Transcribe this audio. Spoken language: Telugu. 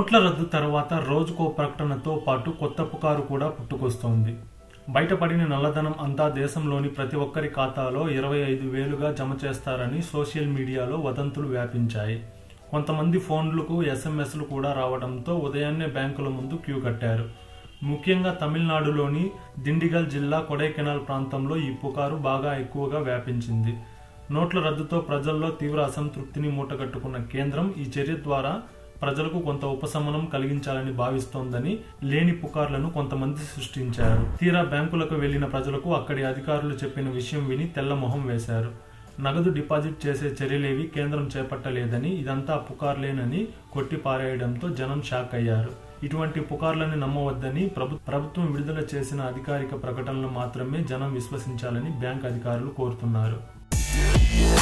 నోట్ల రద్దు తర్వాత రోజుకో ప్రకటనతో పాటు కొత్త పుకారు కూడా పుట్టుకొస్తోంది బయటపడిన నల్లధనం అంతా దేశంలోని ప్రతి ఒక్కరి ఖాతాలో ఇరవై ఐదు వేలుగా జమ చేస్తారని సోషల్ మీడియాలో వదంతులు వ్యాపించాయి కొంతమంది ఫోన్లకు ఎస్ఎంఎస్లు కూడా రావడంతో ఉదయాన్నే బ్యాంకుల ముందు క్యూ కట్టారు ముఖ్యంగా తమిళనాడులోని దిండిగల్ జిల్లా కొడైకెనాల్ ప్రాంతంలో ఈ పుకారు బాగా ఎక్కువగా వ్యాపించింది నోట్ల రద్దుతో ప్రజల్లో తీవ్ర అసంతృప్తిని మూటగట్టుకున్న కేంద్రం ఈ చర్య ద్వారా ప్రజలకు కొంత ఉపశమనం కలిగించాలని భావిస్తోందని లేని పుకార్లను కొంతమంది సృష్టించారు తీరా బ్యాంకులకు వెళ్లిన ప్రజలకు అక్కడి అధికారులు చెప్పిన విషయం విని తెల్లమొహం వేశారు నగదు డిపాజిట్ చేసే చర్యలేవి కేంద్రం చేపట్టలేదని ఇదంతా పుకార్లేనని కొట్టిపారేయడంతో జనం షాక్ అయ్యారు ఇటువంటి పుకార్లను నమ్మవద్దని ప్రభు ప్రభుత్వం విడుదల చేసిన అధికారిక ప్రకటనలు మాత్రమే జనం విశ్వసించాలని బ్యాంక్ అధికారులు కోరుతున్నారు